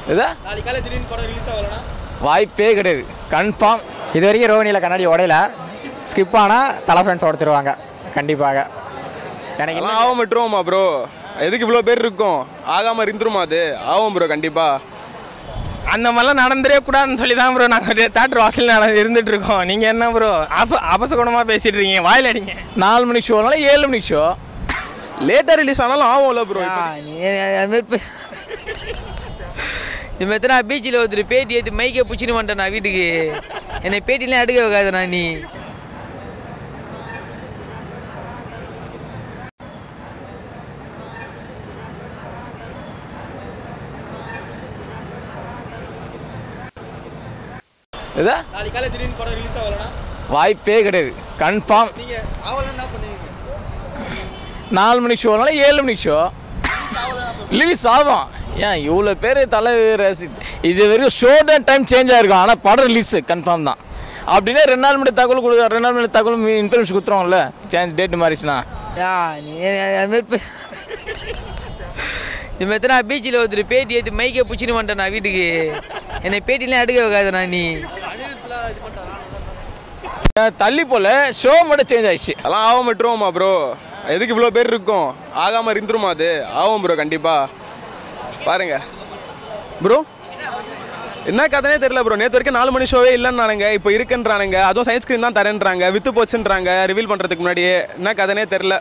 இதா நாளைக்கு காலை திடீர்னு படம் ரிலீஸ் ஆகலனா வாய்ப்பே கிடையாது கன்ஃபார்ம் இது வரைக்கும் ரோஹினியில் கண்ணாடி உடையல ஸ்கிப் ஆனால் தலை ஃப்ரெண்ட்ஸ் உடச்சிருவாங்க கண்டிப்பாக எனக்கு எல்லாம் ஆக விட்டுருவோமா ப்ரோ எதுக்கு இவ்வளோ பேர் இருக்கும் ஆகாமல் இருந்துருமா அது ஆகும் ப்ரோ கண்டிப்பாக அந்த மாதிரிலாம் நடந்துடவே கூடாதுன்னு சொல்லி தான் ப்ரோ நாங்கள் தேட்டர் வாசல் நட இருந்துட்டு இருக்கோம் நீங்கள் என்ன ப்ரோ அப அபசகுணமாக பேசிட்டு இருக்கீங்க வாயில் அடிங்க நாலு மணிக்கு ஷோனால ஏழு மணிக்கு ஷோ லேட்டாக ரிலீஸ் ஆனாலும் ஆகும்ல ப்ரோ அதுமாரி இது எத்தனை பீச்சில் ஒருத்தர் பேட்டி ஏற்றி மைக்கை பிடிச்சின்னு வந்துட்டேன் நான் வீட்டுக்கு என்னை பேட்டிலாம் எடுக்க வைக்காதண்ணா நீ இதா நாளைக்கு காலை திடீர்னு படம் ரிலீஸ் ஆகலனா வாய்ப்பே கிடையாது கன்ஃபார்ம் நீங்க ஆகலன்னா என்ன பண்ணுவீங்க நாலு மணிக்கு ஷோனால ஏழு மணிக்கு ஷோ ரிலீஸ் ஆகும் ஏன் இவ்வளோ பேர் தலை ரசி இது வரைக்கும் ஷோ தான் டைம் சேஞ்ச் ஆயிருக்கும் ஆனால் படம் ரிலீஸ் கன்ஃபார்ம் தான் அப்படின்னா ரெண்டு நாள் முன்னாடி தகவல் கொடு ரெண்டு நாள் முன்னாடி தகவல் இன்ஃபர்மேஷன் கொடுத்துருவோம்ல சேஞ்ச் டேட் மாறிச்சுன்னா யா நீ அதுமாரி இது எத்தனை பீச்சில் ஒருத்தர் பேட்டி ஏற்றி மைக்கை பிடிச்சின்னு வந்துட்டேன் நான் வீட்டுக்கு என்னை பேட்டிலாம் எடுக்க வைக்காதண்ணா நீ தள்ளி போல ஷோ மட்டும் சேஞ்ச் ஆயிடுச்சு அதெல்லாம் ஆக விட்டுருவோமா ப்ரோ எதுக்கு இவ்வளோ பேர் இருக்கும் ஆகாமல் இருந்துருமா அது ஆகும் ப்ரோ கண்டிப்பாக பாருங்க ப்ரோ என்ன கதைனே தெரியல ப்ரோ நேற்று வரைக்கும் நாலு மணி ஷோவே இல்லைன்னானுங்க இப்போ இருக்குன்றானுங்க அதுவும் சயின்ஸ் ஸ்க்ரீன் தான் தரேன்றாங்க வித்து போச்சுன்றாங்க ரிவீல் பண்ணுறதுக்கு முன்னாடியே என்ன கதைனே தெரில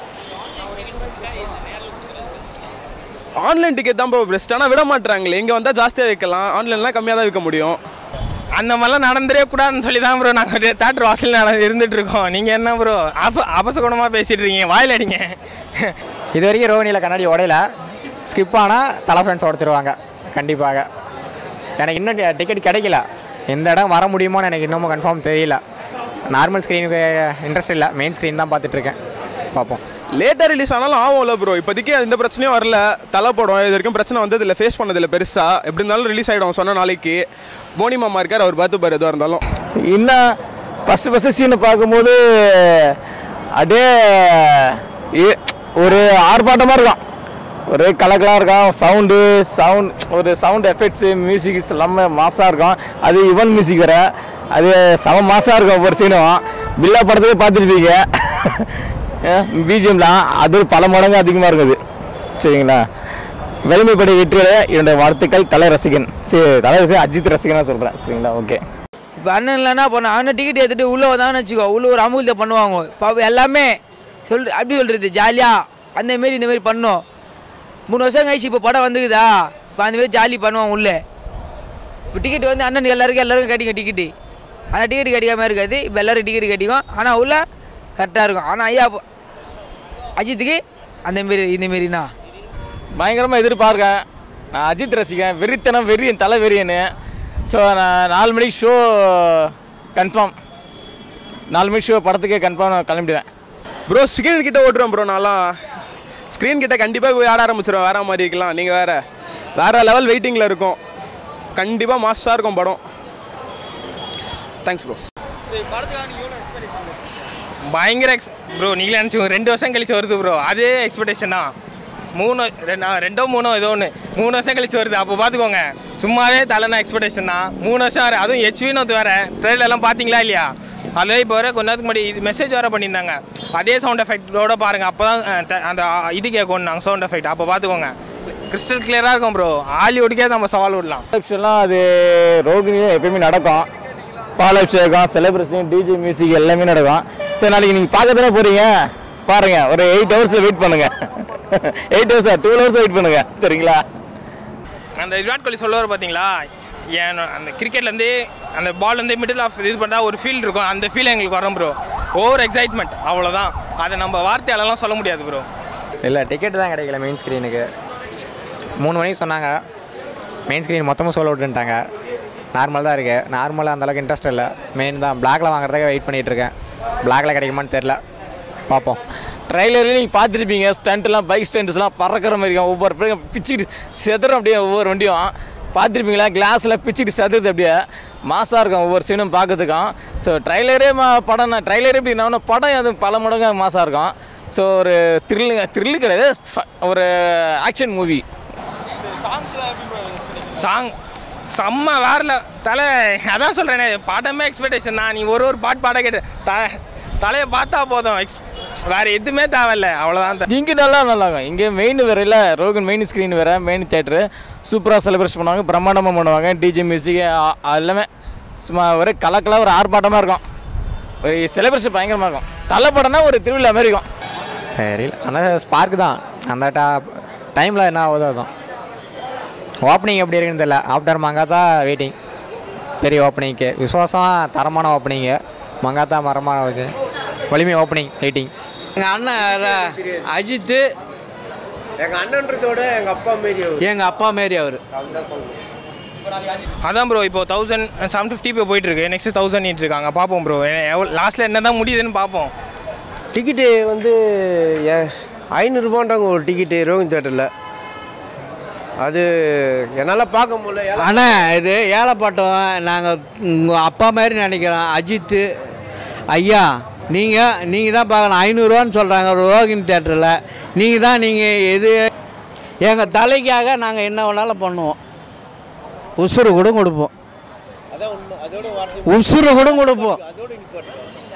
ஆன்லைன் டிக்கெட் தான் ப்ரோ பெஸ்ட் ஆனால் விட மாட்டாங்களே இங்கே வந்தால் ஜாஸ்தியாக விற்கலாம் ஆன்லைன்லாம் கம்மியாக தான் விற்க முடியும் அந்த மாதிரிலாம் நடந்துடவே கூடாதுன்னு சொல்லி தான் ப்ரோ நாங்கள் தேட்டர் வாசல் நட இருந்துட்டு இருக்கோம் நீங்கள் என்ன ப்ரோ அப அபசகுணமாக பேசிட்டு இருக்கீங்க வாயில் அடிங்க இது வரைக்கும் ரோஹினியில் கண்ணாடி உடையல ஸ்கிப் ஆனால் தலை ஃப்ரெண்ட்ஸ் உடச்சிருவாங்க கண்டிப்பாக எனக்கு இன்னும் டிக்கெட் கிடைக்கல இந்த இடம் வர முடியுமோன்னு எனக்கு இன்னமும் கன்ஃபார்ம் தெரியல நார்மல் ஸ்க்ரீனுக்கு இன்ட்ரெஸ்ட் இல்லை மெயின் ஸ்க்ரீன் தான் பார்த்துட்ருக்கேன் பார்ப்போம் லேட்டாக ரிலீஸ் ஆனாலும் ஆகும்ல ப்ரோ இப்போதைக்கு எந்த பிரச்சனையும் வரல தலை படம் இது வரைக்கும் பிரச்சனை வந்ததில்லை ஃபேஸ் பண்ணதில்லை பெருசாக எப்படி இருந்தாலும் ரிலீஸ் ஆகிடும் சொன்ன நாளைக்கு மோனி மாமா இருக்கார் அவர் பார்த்து பாரு எதுவாக இருந்தாலும் இன்னும் ஃபஸ்ட்டு ஃபஸ்ட்டு சீனை பார்க்கும்போது அப்படியே ஏ- ஒரு ஆர்ப்பாட்டமாக இருக்கும் ஒரு கலக்கலாக இருக்கும் சவுண்டு சவுண்ட் ஒரு சவுண்ட் எஃபெக்ட்ஸு மியூசிக் எல்லாமே மாசாக இருக்கும் அது யுவன் மியூசிக் வேறு அது செம மாசாக இருக்கும் ஒவ்வொரு சீனும் பில்லா படத்துக்கு பார்த்துருப்பீங்க பிஜிஎம்லாம் அது பல மடங்கு அதிகமாக இருக்குது சரிங்களா வலிமைப்படை வெற்றியோட என்னுடைய வாழ்த்துக்கள் தலை ரசிகன் சரி தலை ரசிகன் அஜித் ரசிகனாக சொல்கிறேன் சரிங்களா ஓகே இப்போ அண்ணன் இல்லைன்னா பண்ண அண்ணன் டிக்கெட் எடுத்துட்டு உள்ளே வந்தாங்கன்னு வச்சுக்கோ உள்ளே ஒரு அமுகத்தை பண்ணுவாங்க இப்போ எல்லாமே சொல் அப்படி சொல்கிறது ஜாலியாக அந்த மாரி இந்த மாதிரி பண்ணோம் மூணு வருஷம் கழிச்சு இப்போ படம் வந்துக்குதா இப்போ அந்த மாதிரி ஜாலி பண்ணுவாங்க உள்ளே இப்போ டிக்கெட் வந்து அண்ணன் எல்லாருக்கும் எல்லாருக்கும் கிடைக்கும் டிக்கெட்டு ஆனால் டிக்கெட் கிடைக்காம இருக்காது இப்போ எல்லாரும் டிக்கெட் கிடைக்கும் ஆனால் உள்ள கரெக்டாக இருக்கும் ஆனால் ஐயா அப்ப- அஜித்துக்கு அந்த மாரி இந்த மாரிண்ணா பயங்கரமாக எதிர்பார்க்கேன் நான் அஜித் ரசிகன் வெறித்தனம் வெறியன் தலை வெறியன் ஸோ நான் நாலு மணிக்கு ஷோ கன்ஃபார்ம் நாலு மணிக்கு ஷோ படத்துக்கே கன்ஃபார்ம் நான் கிளம்பிடுவேன் ப்ரோ ஸ்க்ரீன் கிட்ட ஓட்டுறோம் ப்ரோ நான்லாம் ஸ்க்ரீன் கிட்ட கண்டிப்பாக போய் ஆட ஆரம்பிச்சிடும் வேற மாதிரி இருக்கலாம் நீங்கள் வேற வேற லெவல் வெயிட்டிங்கில் இருக்கும் கண்டிப்பாக மாஸாக இருக்கும் படம் தேங்க்ஸ் ப்ரோ சரி படத்துக்காக நீங்க எவ்வளவு எக்ஸ்பெக்டேஷன் பயங்கர எக்ஸ் ப்ரோ நீங்களே நினச்சிக்கோங்க ரெண்டு வருஷம் கழிச்சு வருது ப்ரோ அதே எக்ஸ்பெக்டேஷன் தான் மூணு ரெண்டா ரெண்டோ மூணோ ஏதோ ஒன்று மூணு வருஷம் கழிச்சு வருது அப்போ பார்த்துக்கோங்க சும்மாவே தலைனா எக்ஸ்பெக்டேஷன் தான் மூணு வருஷம் வேறு அதுவும் ஹெச்வின்னு ஒருத்தர் வேறு ட்ரெயிலெல்லாம் பார்த்தீங்களா இல்லையா அதில் இப்போ வர கொஞ்ச நேரத்துக்கு முன்னாடி இது மெசேஜ் வேறு பண்ணியிருந்தாங்க அதே சவுண்ட் எஃபெக்டோட பாருங்கள் அப்போ தான் அந்த அஹ், இது கேட்கும் நாங்கள் சவுண்ட் எஃபெக்ட் அப்போ பார்த்துக்கோங்க கிறிஸ்டல் கிளியராக இருக்கும் ப்ரோ ஹாலிவுட்டுக்கே நம்ம சவால் விடலாம் ரிசப்ஷன்லாம் அது ரோகிணியும் எப்பயுமே நடக்கும் பாலாபிஷேகம் செலிப்ரேஷன் டிஜே மியூசிக் எல்லாமே நடக்கும் சரி நாளைக்கு நீங்கள் பார்க்க தானே போகிறீங்க பாருங்கள் ஒரு எயிட் ஹவர்ஸில் வெயிட் பண்ணுங்கள் எயிட் ஹவர்ஸா டூ ஹவர்ஸ் வெயிட் பண்ணுங்கள் சரிங்களா அந்த விராட் கோலி சொல்லுவார் பார்த்தீங்களா ஏன் அந்த கிரிக்கெட்லேருந்து அந்த பால் வந்து மிடில் ஆஃப் இது பண்ணால் ஒரு ஃபீல் இருக்கும் அந்த ஃபீல் எங்களுக்கு வரும் ப்ரோ ஓவர் எக்ஸைட்மெண்ட் அவ்வளோதான் அதை நம்ம வார்த்தையாலலாம் சொல்ல முடியாது ப்ரோ இல்லை டிக்கெட் தான் கிடைக்கல மெயின் ஸ்க்ரீனுக்கு மூணு மணிக்கு சொன்னாங்க மெயின் ஸ்க்ரீன் மொத்தமாக சோல் அவுட்டுன்ட்டாங்க நார்மல் தான் இருக்குது நார்மலாக அந்தளவுக்கு இன்ட்ரெஸ்ட் இல்லை மெயின் தான் பிளாக்ல வாங்குறதுக்கு வெயிட் பண்ணிகிட்டு இருக்கேன் பிளாக்ல கிடைக்குமான்னு தெரில பார்ப்போம் ட்ரைலர்லேயே நீங்கள் பார்த்துருப்பீங்க ஸ்டண்ட்லாம் பைக் ஸ்டண்ட்ஸ்லாம் பறக்கிற மாதிரி இருக்கும் ஒவ்வொரு பேரும் பிச்சுக்கிட்டு செதறும் அப்படியே ஒவ்வொரு வண்டியும் பார்த்துருப்பீங்களா கிளாஸில் பிச்சுக்கிட்டு செதுறது அப்படியே மாசாக இருக்கும் ஒவ்வொரு சீனும் பார்க்கறதுக்கும் ஸோ ட்ரைலரே மா படம் ட்ரைலரே எப்படின்னா படம் அது பல மடங்கு மாசாக இருக்கும் ஸோ ஒரு த்ரில்லு த்ரில்லு கிடையாது ஃப- ஒரு ஆக்ஷன் மூவி சாங் செம்ம வேறல தலை அதான் சொல்கிறேனே பாட்டமே எக்ஸ்பெக்டேஷன் தான் நீ ஒரு ஒரு பாட்டு பாட கேட்டு த தலையை பார்த்தா போதும் எக்ஸ் வேறு எதுவுமே தேவையில்ல அவ்வளோதான் இங்கே நல்லா நல்லா இருக்கும் இங்கே மெயின் வேறு இல்லை ரோகன் மெயின் ஸ்க்ரீன் வேறு மெயின் தேட்டரு சூப்பராக செலிப்ரேட் பண்ணுவாங்க பிரம்மாண்டமாக பண்ணுவாங்க டிஜே மியூசிக் எல்லாமே சும்மா ஒரு கலக்கலாக ஒரு ஆர்ப்பாட்டமாக இருக்கும் ஒரு செலிப்ரேஷன் பயங்கரமாக இருக்கும் தலை படம்னா ஒரு திருவிழா மாதிரி இருக்கும் தெரியல அந்த ஸ்பார்க் தான் அந்த டா டைமில் என்ன ஆகுதோ அதுதான் ஓப்பனிங் எப்படி இருக்குன்னு தெரியல ஆஃப்டர் மங்காத்தா வெயிட்டிங் பெரிய ஓப்பனிங்க்கு விசுவாசம் தரமான ஓப்பனிங்கு மங்காத்தா மரமான இது வலிமை ஓப்பனிங் வெயிட்டிங் எங்கள் அண்ணன் அஜித்து எங்கள் அண்ணன்றதோட எங்கள் அப்பா மாரி எங்கள் அப்பா மாரி அவர் அதான் ப்ரோ இப்போ தௌசண்ட் செவன் ஃபிஃப்டி இப்போ போயிட்டு இருக்கு நெக்ஸ்ட் தௌசண்ட் இருக்காங்க பார்ப்போம் ப்ரோ எவ்வளோ லாஸ்ட்டில் என்ன தான் முடியுதுன்னு பார்ப்போம் டிக்கெட்டு வந்து ஐநூறுரூபான்றாங்க ஒரு டிக்கெட்டு ரோஹின் தேட்டரில் அது என்னால் பார்க்க முடியல ஏன்னா அண்ணா இது ஏழைப்பட்டோம் நாங்கள் உங்கள் அப்பா மாதிரி நினைக்கிறோம் அஜித்து ஐயா நீங்கள் நீங்கள் தான் பார்க்கணும் ஐநூறுரூவான்னு சொல்கிறாங்க ரோகின் தேட்டரில் நீங்கள் தான் நீங்கள் எது எங்கள் தலைக்காக நாங்கள் என்ன வேணாலும் பண்ணுவோம் உசுறு கூட கொடுப்போம் அதான் உண்மை அதோட வார்த்தை உசுறு கூட கொடுப்போம் அதோட நிப்பாட்டு